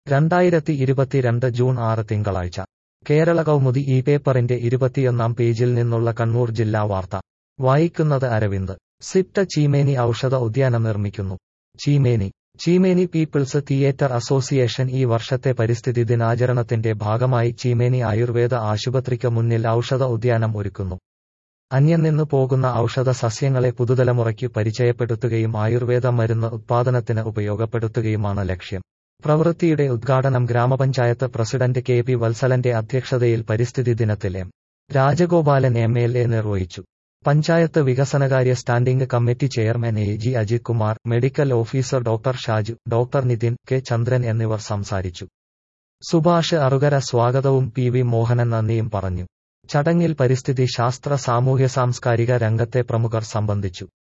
രണ്ടായിരത്തി ഇരുപത്തിരണ്ട് ജൂൺ ആറ് തിങ്കളാഴ്ച കേരള കൗമുദി ഈ പേപ്പറിന്റെ ഇരുപത്തിയൊന്നാം പേജിൽ നിന്നുള്ള കണ്ണൂർ ജില്ലാ വാർത്ത വായിക്കുന്നത് അരവിന്ദ് സിപ്റ്റ ചീമേനി ഔഷധ ഉദ്യാനം നിർമ്മിക്കുന്നു Cheemeni Cheemeni people's theatre association ഈ വർഷത്തെ പരിസ്ഥിതി ദിനാചരണത്തിന്റെ ഭാഗമായി ചീമേനി ആയുർവേദ ആശുപത്രിക്ക് മുന്നിൽ ഔഷധ ഉദ്യാനം ഒരുക്കുന്നു അന്യം നിന്ന് പോകുന്ന ഔഷധ സസ്യങ്ങളെ പുതുതലമുറയ്ക്ക് പരിചയപ്പെടുത്തുകയും ആയുർവേദ മരുന്ന് ഉത്പാദനത്തിന് ഉപയോഗപ്പെടുത്തുകയുമാണ് ലക്ഷ്യം പ്രവൃത്തിയുടെ ഉദ്ഘാടനം ഗ്രാമപഞ്ചായത്ത് പ്രസിഡന്റ് കെ പി വത്സലന്റെ അധ്യക്ഷതയിൽ പരിസ്ഥിതി ദിനത്തിൽ M Rajagopalan M L A നിർവഹിച്ചു പഞ്ചായത്ത് വികസനകാര്യ standing committee chairman A G Ajith Kumar medical officer doctor Shaju doctor Nithin K Chandran എന്നിവർ സംസാരിച്ചു സുഭാഷ് അറുകര സ്വാഗതവും പി വി മോഹനൻ നന്ദിയും പറഞ്ഞു ചടങ്ങിൽ പരിസ്ഥിതി ശാസ്ത്ര സാമൂഹ്യ സാംസ്കാരിക രംഗത്തെ പ്രമുഖർ സംബന്ധിച്ചു